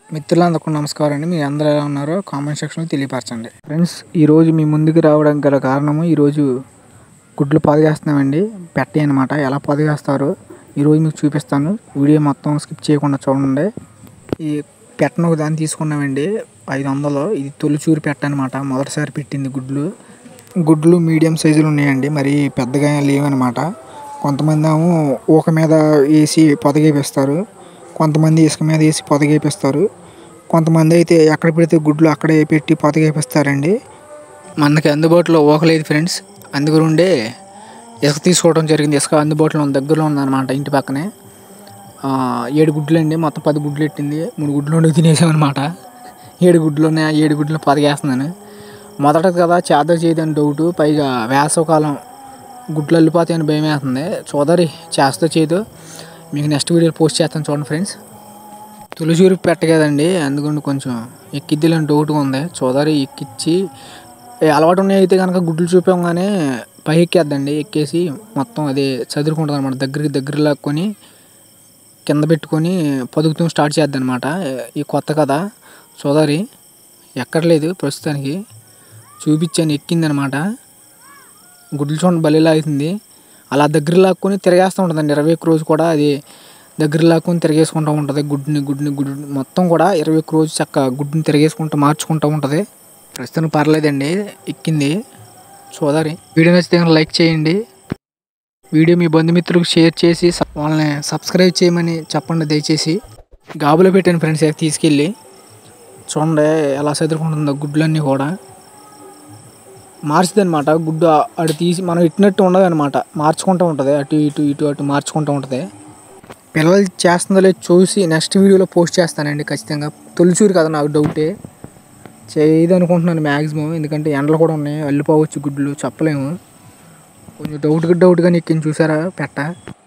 మిత్రులందరికీ నమస్కారం అండి మీ అందరూ ఎలా ఉన్నారో కామెంట్ సెక్షన్లో తెలియపరచండి ఫ్రెండ్స్ ఈరోజు మీ ముందుకు రావడానికి గల కారణము ఈరోజు గుడ్లు పొదిగేస్తున్నామండి పెట్టే అనమాట ఎలా పొదిగేస్తారో ఈరోజు మీకు చూపిస్తాను వీడియో మొత్తం స్కిప్ చేయకుండా చూడండి ఈ పెట్టను ఒక దాన్ని తీసుకున్నామండి ఐదు వందలు ఇది తొలిచూరు పెట్ట అనమాట మొదటిసారి పెట్టింది గుడ్లు గుడ్లు మీడియం సైజులు ఉన్నాయండి మరి పెద్దగా లేవన్నమాట కొంతమంది ఏమో ఊక మీద వేసి పొదగేపిస్తారు కొంతమంది ఇసుక మీద వేసి పొదగేపిస్తారు కొంతమంది అయితే ఎక్కడ పెడితే గుడ్లు అక్కడే పెట్టి పొదగేపిస్తారండి మనకి అందుబాటులో ఊక లేదు ఫ్రెండ్స్ అందుగురుండే ఇసుక తీసుకోవడం జరిగింది ఇసుక అందుబాటులో ఉన్న దగ్గరలో ఉందన్నమాట ఇంటి పక్కనే ఆ, ఏడు గుడ్లు అండి మొత్తం పది గుడ్లు పెట్టింది మూడు గుడ్లు ఉండి తినేసామన్నమాట ఏడు గుడ్లు ఉన్నాయి ఆ ఏడు గుడ్లు పొదగేస్తున్నాను మొదట కదా చేద్దా చేయదని డౌట్ పైగా వేసవకాలం గుడ్లు అల్లిపోతాయని భయం వేస్తుంది చూదరి చేస్తా చేయదు మీకు నెక్స్ట్ వీడియో పోస్ట్ చేస్తాను చూడండి ఫ్రెండ్స్ తులసూరి పెట్ట కదండి అందుకని కొంచెం ఎక్కిద్దిలని డౌట్గా ఉంది చూదారి ఎక్కిచ్చి ఏ అలవాటు ఉన్నాయి అయితే కనుక గుడ్లు చూపించగానే పై ఎక్కేద్దండి ఎక్కేసి మొత్తం అది చదువుకుంటుంది అనమాట దగ్గరికి దగ్గర లాక్కొని కింద పెట్టుకొని పదుకుతూ స్టార్ట్ చేద్దాం అనమాట ఈ కొత్త కథ చూదారి ఎక్కట్లేదు ప్రస్తుతానికి చూపించాను ఎక్కిందనమాట గుడ్లు చూడండి బలి లాగుతుంది అలా దగ్గర లాక్కొని తిరిగేస్తూ ఉంటుందండి ఇరవై ఒక్క రోజు కూడా అది దగ్గర లాక్కొని తిరిగేసుకుంటూ ఉంటుంది గుడ్ని గుడ్ని గుడ్డు మొత్తం కూడా ఇరవై ఒక్క రోజు చక్క గుడ్ని తిరిగేసుకుంటూ మార్చుకుంటూ ఉంటుంది ప్రస్తుతం పర్లేదండి ఎక్కింది చూదారి వీడియో నచ్చితే కనుక లైక్ చేయండి వీడియో మీ బంధుమిత్రులకు షేర్ చేసి సబ్- వాళ్ళని సబ్స్క్రైబ్ చేయమని చెప్పండి దయచేసి గాబులో పెట్టాను ఫ్రెండ్స్ ఇక తీసుకెళ్ళి చూడండి ఎలా చదువుకుంటుందో గుడ్లన్నీ కూడా మార్చుది అనమాట గుడ్డు అటు తీసి మనం ఇట్టినట్టు ఉండదు అనమాట మార్చుకుంటూ ఉంటుంది అటు ఇటు ఇటు అటు మార్చుకుంటూ ఉంటుంది పిల్లలు చేస్తుందో లేదో చూసి నెక్స్ట్ వీడియోలో పోస్ట్ చేస్తానండి ఖచ్చితంగా తొలిచూరు కదా నాకు డౌటే చేయదు అనుకుంటున్నాను మ్యాక్సిమం ఎందుకంటే ఎండలు కూడా ఉన్నాయి అల్లిపోవచ్చు గుడ్లు చెప్పలేము కొంచెం డౌట్గా డౌట్గా నెక్కింది చూసారా పెట్ట